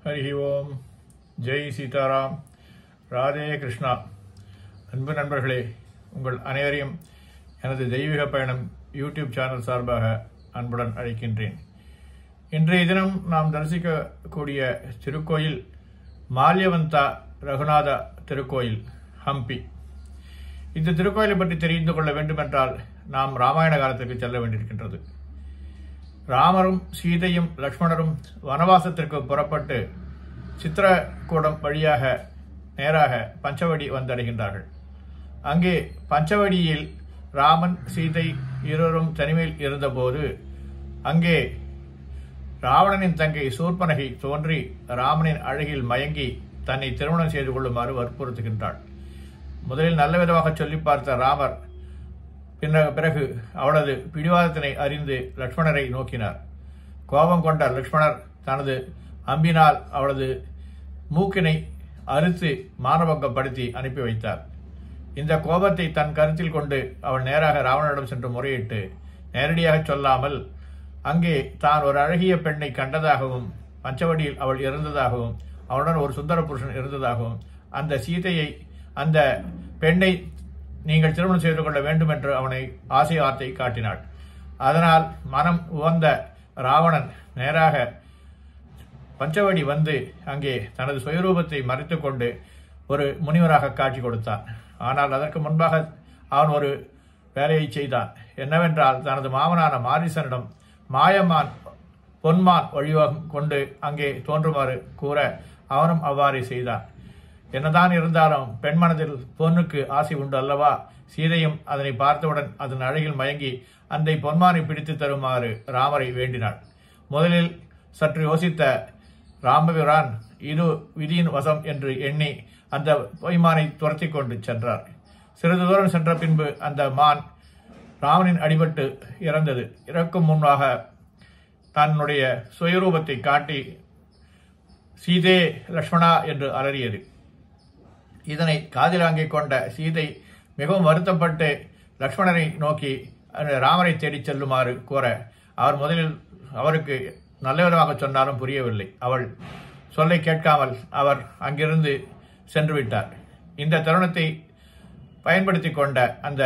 ஹரி ஓம் ஜெய் சீதாராம் ராதே கிருஷ்ணா அன்பு நண்பர்களே உங்கள் அனைவரையும் எனது தெய்வீக பயணம் யூடியூப் சேனல் சார்பாக அன்புடன் அழைக்கின்றேன் இன்றைய தினம் நாம் தரிசிக்கக்கூடிய திருக்கோயில் மால்யவந்தா ரகுநாத திருக்கோயில் ஹம்பி இந்த திருக்கோயிலை பற்றி தெரிந்து கொள்ள வேண்டுமென்றால் நாம் ராமாயண காலத்திற்கு செல்ல வேண்டியிருக்கின்றது ராமரும் சீதையும் லக்ஷ்மணரும் வனவாசத்திற்கு புறப்பட்டு சித்திரக்கூடம் வழியாக நேராக பஞ்சவடி வந்தடைகின்றார்கள் அங்கே பஞ்சவடியில் ராமன் சீதை இருவரும் தனிமையில் இருந்தபோது அங்கே ராவணனின் தங்கை சூர்பனகை தோன்றி ராமனின் அழகில் மயங்கி தன்னை திருமணம் செய்து கொள்ளுமாறு வற்புறுத்துகின்றாள் முதலில் நல்ல விதமாக சொல்லி பார்த்த ராமர் பின்ன பிறகு அவளது பிடிவாதத்தினை அறிந்து லக்ஷ்மணரை நோக்கினார் கோபம் கொண்ட லக்ஷ்மணர் தனது அம்பினால் அவளது மூக்கினை அறுத்து மானபங்கப்படுத்தி அனுப்பி வைத்தார் இந்த கோபத்தை தன் கருத்தில் கொண்டு அவள் நேராக ராவணனிடம் சென்று முறையிட்டு நேரடியாக சொல்லாமல் அங்கே தான் ஒரு அழகிய பெண்ணை கண்டதாகவும் பஞ்சவடியில் அவள் இருந்ததாகவும் அவளுடன் ஒரு சுந்தர புருஷன் இருந்ததாகவும் அந்த சீதையை அந்த பெண்ணை நீங்கள் திருமணம் செய்து கொள்ள வேண்டும் என்று அவனை ஆசை வார்த்தை காட்டினாள் அதனால் மனம் உவந்த ராவணன் நேராக பஞ்சவடி வந்து அங்கே தனது சுயரூபத்தை மறைத்துக் கொண்டு ஒரு முனிவராக காட்சி கொடுத்தான் ஆனால் அதற்கு முன்பாக அவன் ஒரு வேலையை செய்தான் என்னவென்றால் தனது மாமனான மாரிசனிடம் மாயமான் பொன்மான் வழிவகம் கொண்டு அங்கே தோன்றுமாறு கூற அவனும் அவ்வாறே செய்தான் என்னதான் இருந்தாலும் பெண் மனதில் பொண்ணுக்கு ஆசை உண்டு அல்லவா சீதையும் அதனை பார்த்தவுடன் அதன் அழகில் மயங்கி அந்த பொன்மானை பிடித்து தருமாறு ராமரை வேண்டினாள் முதலில் சற்று யோசித்த ராமபிரான் இது விதியின் வசம் என்று எண்ணி அந்த பொய்மானை துரத்தி கொண்டு சென்றார் சிறிது தூரம் சென்ற பின்பு அந்த மான் ராமனின் அடிபட்டு இறந்தது இறக்கும் முன்பாக தன்னுடைய சுயரூபத்தை காட்டி சீதே லக்ஷ்மணா என்று அலறியது இதனை காதிலாங்கிக் கொண்ட சீதை மிகவும் வருத்தப்பட்டு லக்ஷ்மணரை நோக்கி ராமரை தேடிச் செல்லுமாறு கூற அவர் முதலில் அவருக்கு நல்ல விதமாக சொன்னாலும் புரியவில்லை அவள் சொல்லை கேட்காமல் அவர் அங்கிருந்து சென்று விட்டார் இந்த தருணத்தை பயன்படுத்தி கொண்ட அந்த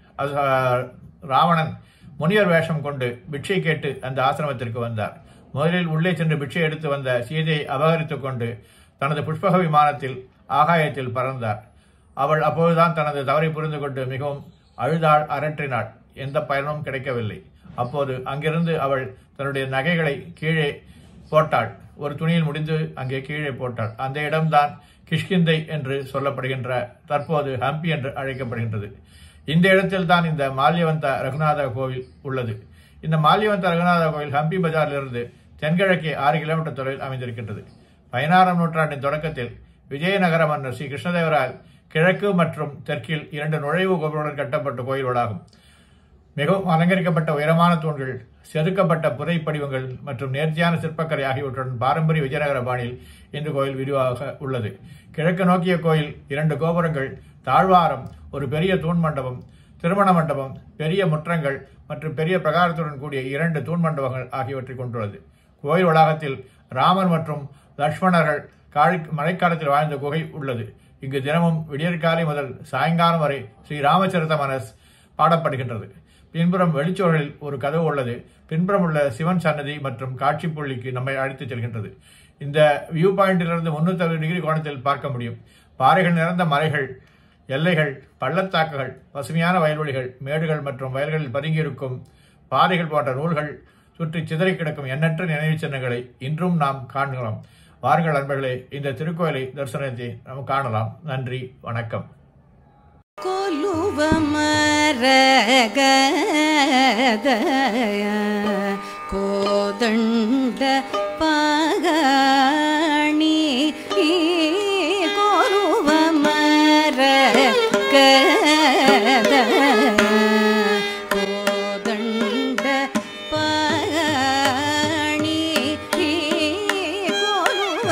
ராவணன் முனிவர் வேஷம் கொண்டு பிட்சை கேட்டு அந்த ஆசிரமத்திற்கு வந்தார் முதலில் உள்ளே சென்று பிட்சை எடுத்து வந்த சீதையை அபகரித்துக் கொண்டு தனது புஷ்பக விமானத்தில் ஆகாயத்தில் பறந்தார் அவள் அப்போதுதான் தனது தவறை புரிந்து கொண்டு மிகவும் அழுதாள் அரற்றினாள் எந்த பயனும் கிடைக்கவில்லை அப்போது அங்கிருந்து அவள் தன்னுடைய நகைகளை கீழே போட்டாள் ஒரு துணியில் முடிந்து அங்கே கீழே போட்டாள் அந்த இடம்தான் கிஷ்கிந்தை என்று சொல்லப்படுகின்ற தற்போது ஹம்பி என்று அழைக்கப்படுகின்றது இந்த இடத்தில் தான் இந்த மால்யவந்த ரகுநாத கோவில் உள்ளது இந்த மால்யவந்த ரகுநாத கோவில் ஹம்பி பஜாரிலிருந்து தென்கிழக்கே ஆறு கிலோமீட்டர் தொலைவில் அமைந்திருக்கின்றது பதினாறாம் நூற்றாண்டின் தொடக்கத்தில் விஜயநகர மன்னர் ஸ்ரீ கிருஷ்ணதேவரால் கிழக்கு மற்றும் தெற்கில் இரண்டு நுழைவு கோபுரங்களுடன் கட்டப்பட்ட கோயில்களாகும் மிகவும் அலங்கரிக்கப்பட்ட உயரமான தூண்கள் செதுக்கப்பட்ட புதை படிவங்கள் மற்றும் நேர்த்தியான சிற்பக்கலை ஆகியவற்றுடன் பாரம்பரிய விஜயநகர பாணியில் இந்த கோயில் விரிவாக உள்ளது கிழக்கு நோக்கிய கோயில் இரண்டு கோபுரங்கள் தாழ்வாரம் ஒரு பெரிய தூண் மண்டபம் திருமண மண்டபம் பெரிய முற்றங்கள் மற்றும் பெரிய பிரகாரத்துடன் கூடிய இரண்டு தூண் மண்டபங்கள் ஆகியவற்றை கொண்டுள்ளது கோயில் வளாகத்தில் ராமர் மற்றும் லக்ஷ்மணர்கள் காழி மழைக்காலத்தில் வாழ்ந்த குகை உள்ளது இங்கு தினமும் விடியற்காலை முதல் சாயங்காலம் வரை ஸ்ரீ ராமச்சரித மனஸ் பாடப்படுகின்றது பின்புறம் வெளிச்சோரில் ஒரு கதவு உள்ளது பின்புறம் உள்ள சிவன் சன்னதி மற்றும் காட்சி புள்ளிக்கு நம்மை அழைத்துச் செல்கின்றது இந்த வியூ பாயிண்டிலிருந்து முன்னூத்தி அறுபது டிகிரி கோணத்தில் பார்க்க முடியும் பாறைகள் நிறைந்த மலைகள் எல்லைகள் பள்ளத்தாக்குகள் பசுமையான வயல்வெளிகள் மேடுகள் மற்றும் வயல்களில் பதுங்கியிருக்கும் பாறைகள் போன்ற நூல்கள் சுற்றி சிதறி கிடக்கும் எண்ணற்ற நினைவு சின்னங்களை இன்றும் நாம் காண்கிறோம் வாருங்கள் நண்பர்களே இந்த திருக்கோயிலை தரிசனத்தை நாம் காணலாம் நன்றி வணக்கம் கொலுவமரகதய கோதண்ட பகணி கொலுவமரகதய கோதண்ட பகணி கொலுவ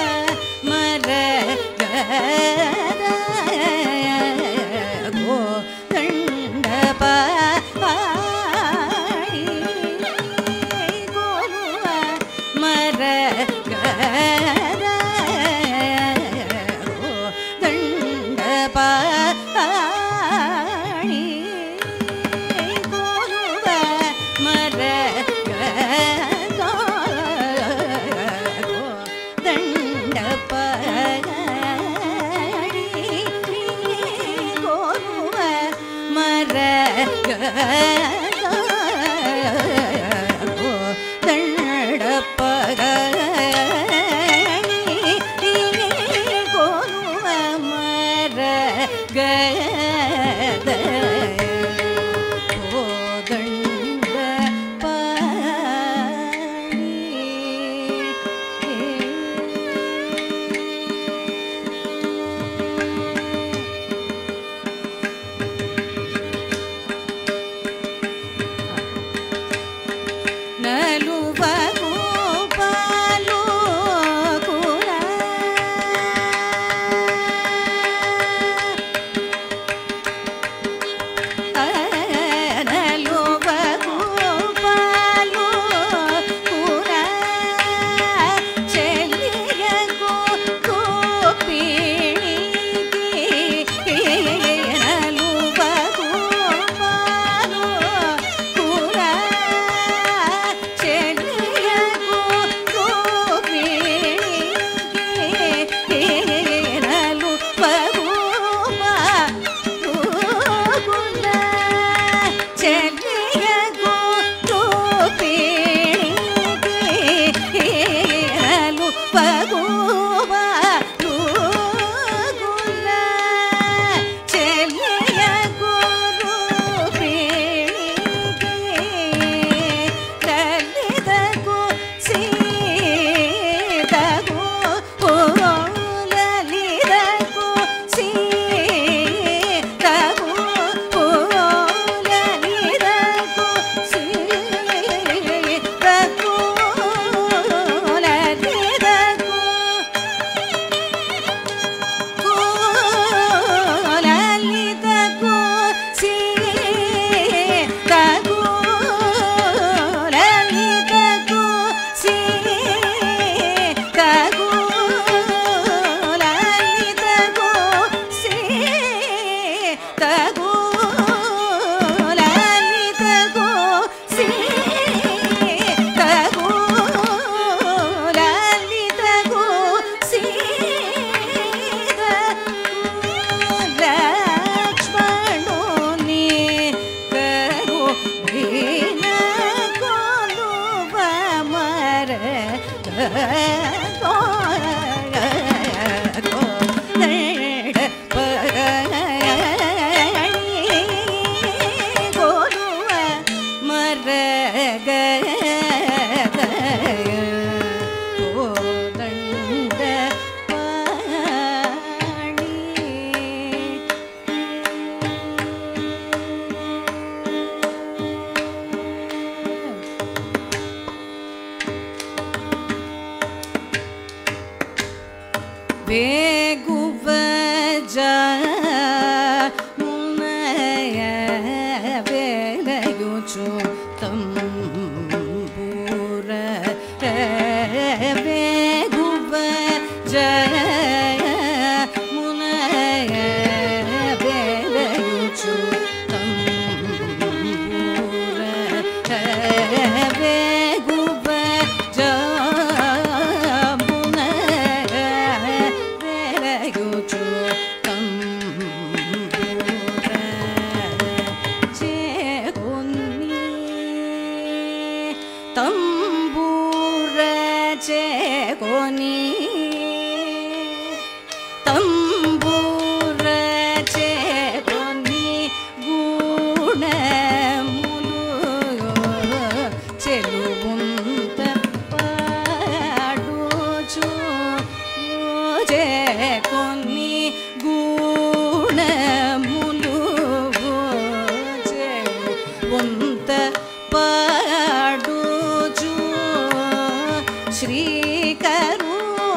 மரகதய கோதண்ட பகணி கொலுவ மரகதய ಬೇಗುವ ಮುನಯ ಬೇಲಯುಚು ತಂಬೂರ ಬೇಗುವ ಮುನಯ ಬೇಲಯುಚು ತಂಬೂರ ಬೇಗುವ ಮುನಯ ಬೇಲಯುಚು ತಂಬೂರ ಚೇಗೊನ್ನಿ ತಂಬೂರ ಚೇಗೊನಿ ತಂಬೂರ ಚೇಗೊನಿ ಗುಣ ಮುಲು ಚೆಲುವುಂತ ಪಾಡುಚು చేకొని గుణ ములు వంత పాడుచు శ్రీకరుణాకర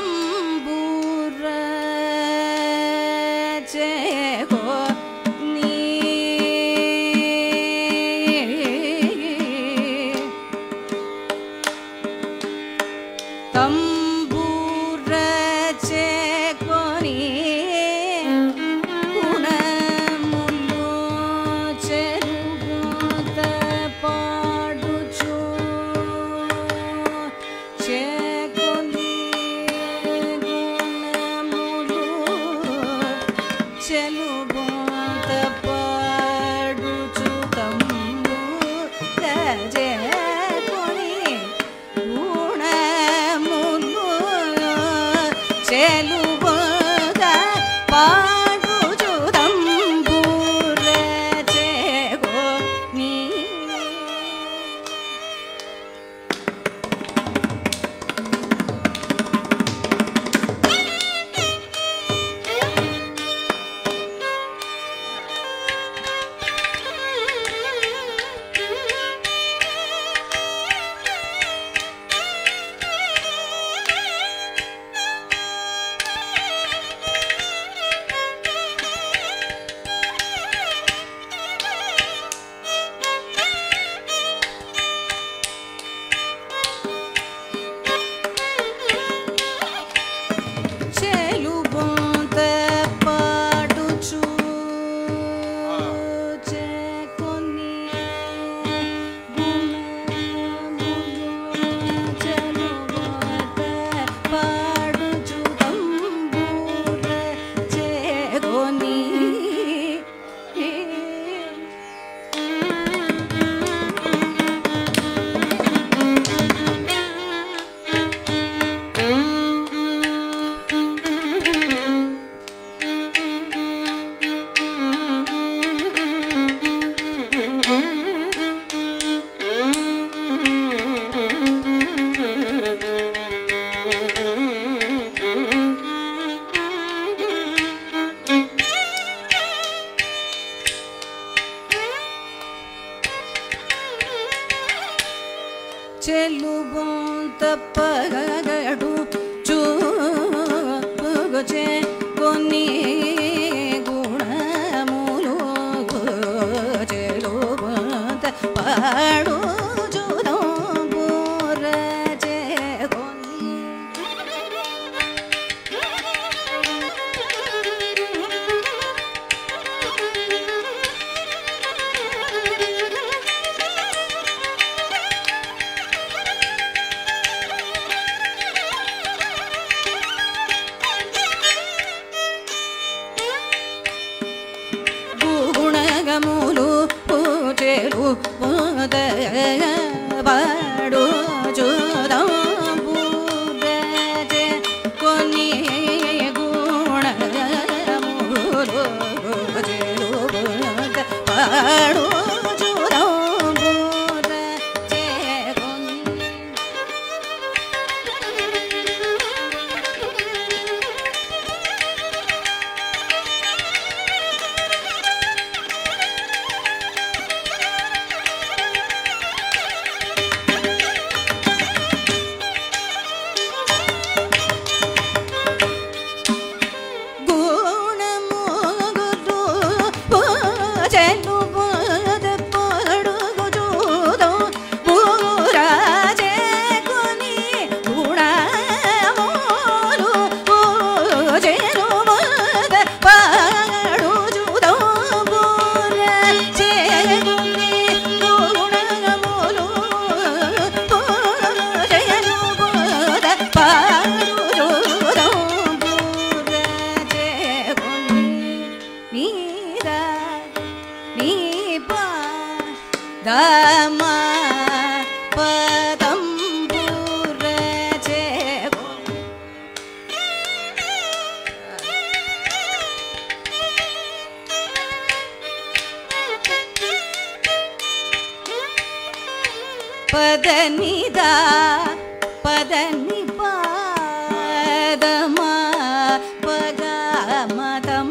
தம்பூர சேகோ நீ தம்பூர சேகோ நீ குணமுல்லோ చెరుగోత పాడుచు చేకొని గుణములు చెలుగోత పాడుచు తమ్ము చేకొని గుణములు చెలుగోత పాడుచు తంబూర చేగో నీ చెలుబొంత పాడుచు చేకొని గుణములు చెలుబొంత పాడుచు తంబూర చేకొని చెల్లుబొంత పగడు చూచే కొన్ని గుణములు చెలుబొంత పాడు చూడం బూరచే కొన్ని గుణగములు పూచెలు పాడు చూదం పూజే కొన్ని గుణగములు పూచెలు పాడు చూదం పూజే కొన్ని గుణముగుదు పూజలు పూజ పొడుగు చూదం పూరాజే కొని గుణములు పూజలు పూజ పాడు చూదం పూరాజే కొని గుణములు పూజలు పూజ పాడు చూదం పూరాజే కొని నీద నీ పా దమ పదం పూరచే పదనిద పదని పాదమ పగమతం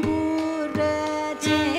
పూరచే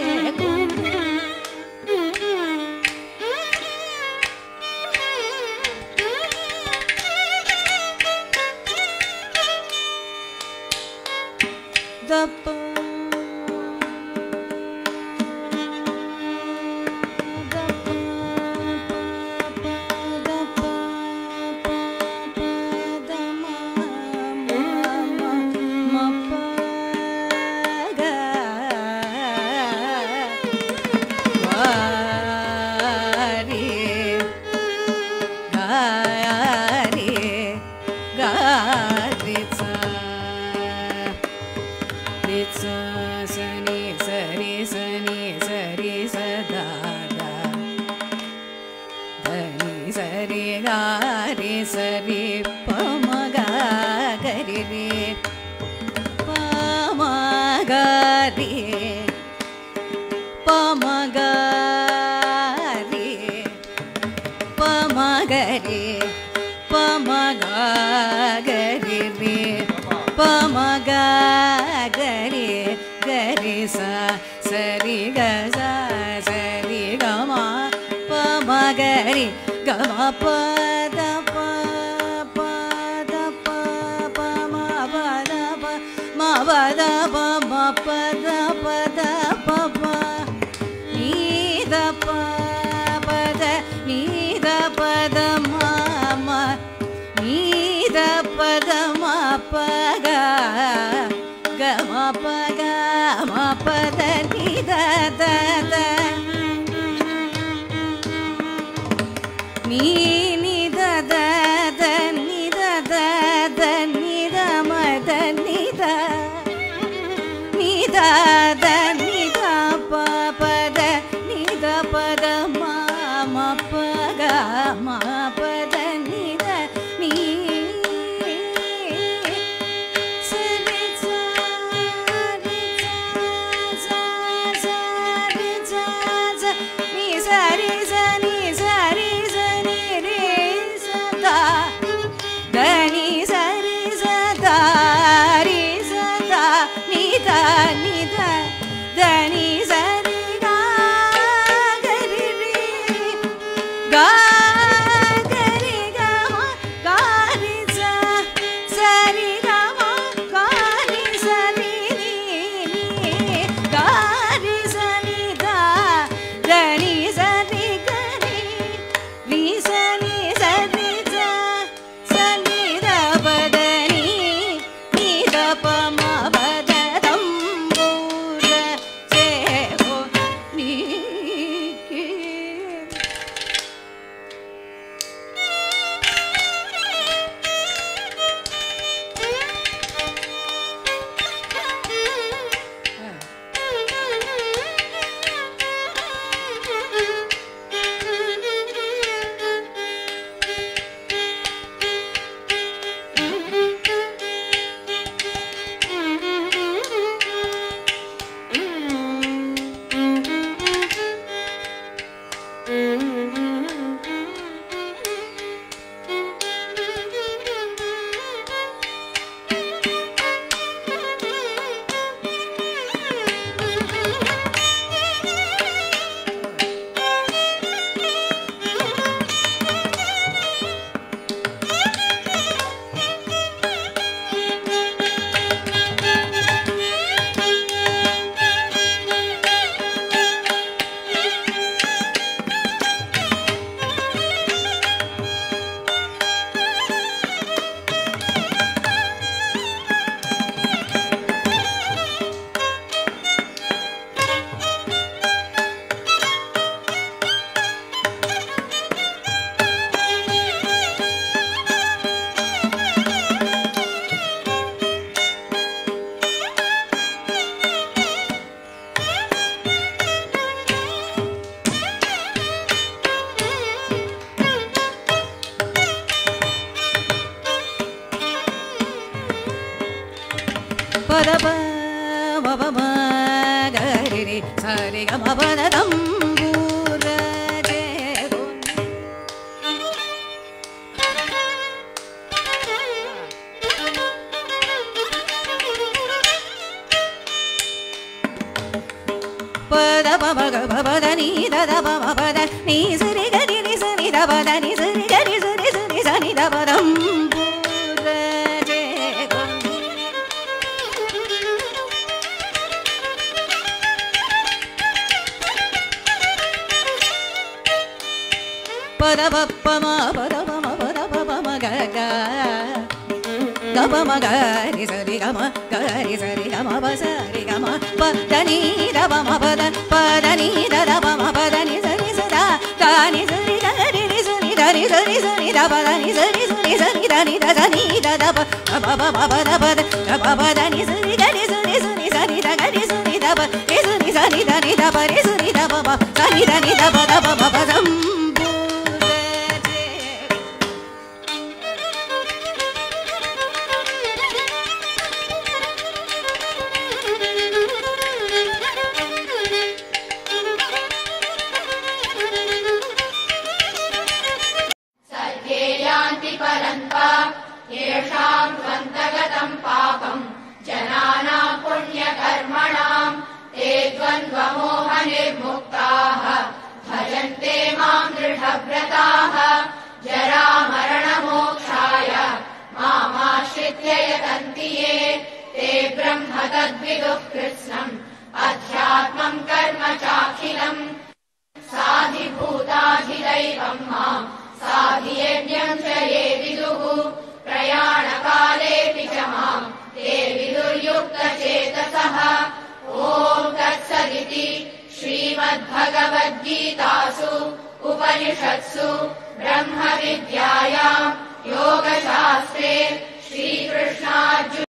சரி பமகா கரி ரே பமகரி பமகரி பமகரி பமகரி ரே பமகரி கரி சா சரி க சா சரி கமா பமகரி கம பத ப பத ப பம பத ப ம பத ப ம பத பத ப ப நீத ப பத நீத பத ம ம நீத பத ம பக கம பக ம பத நீத த த நீ நித த த நித த த நித மத நித நித த நித ப பத நித பத ம ம பக ம பத நித நீ சரி சா ரி சா சா ரி சா சா நீ சரி ச நீ சரி ச நீ ரே சதா தனி சரி சதா ரி சதா நித நித தனி சரி கா கரி ரே கா கரி கா காரி ச சரி கா காரி சரி நீ நீ காரி சனி தா தனி சரி கரி ரி சனி சரி ச சனி த பதனி நீ த ப ம பத தம்பூர சேகோ நீ கே பத ப ம ப ம க ரி ரி ச ரி க ம ப த தம்பூர ஜே கோ பத ப ம க ப ப த நீ த த ப ம ப த நீ ச ரி க ரி ரி ச ni த ப த நீ ச ரி க ரி ச ரி ச ரி ச ni த ப தம்பூர ஜே கோ பத பப்ப மா பத பம பத பம க க கபம கரி சரி கம கரி சரி கம பசரி கம பதனி தபம பத பதனி தபம பதனி சரி சதா தானி சரி தரி ரி சரி தரி சரி சரி தபதனி சரி சரி சரி தனி தனி தப பப பப தப தப பதனி சரி கரி சரி சரி சரி தகரி சரி தப ரி சரி சரி தனி தப ரி சரி தப ப சரி தனி தப தப பபதம் यान्ति परन्ता येषाम् त्वन्तगतम् पापम् जनानाम् पुण्यकर्मणाम् ते द्वन्द्वमोहनिर्मुक्ताः भजन्ते माम् दृढव्रताः जरामरणमोक्षाय मामाश्रित्य यतन्ति ये ते ब्रह्म तद्विदुः कृत्स्नम् अध्यात्मम् कर्म चाखिलम् साधिभूताधिदैवम् माम् साधियज्ञम् च ये विदुः प्रयाणकालेऽपि च माम् ते विदुर्युक्तचेतसः ॐ तत्सदिति श्रीमद्भगवद्गीतासु उपनिषत्सु ब्रह्मविद्यायाम् योगशास्त्रे श्रीकृष्णार्जुन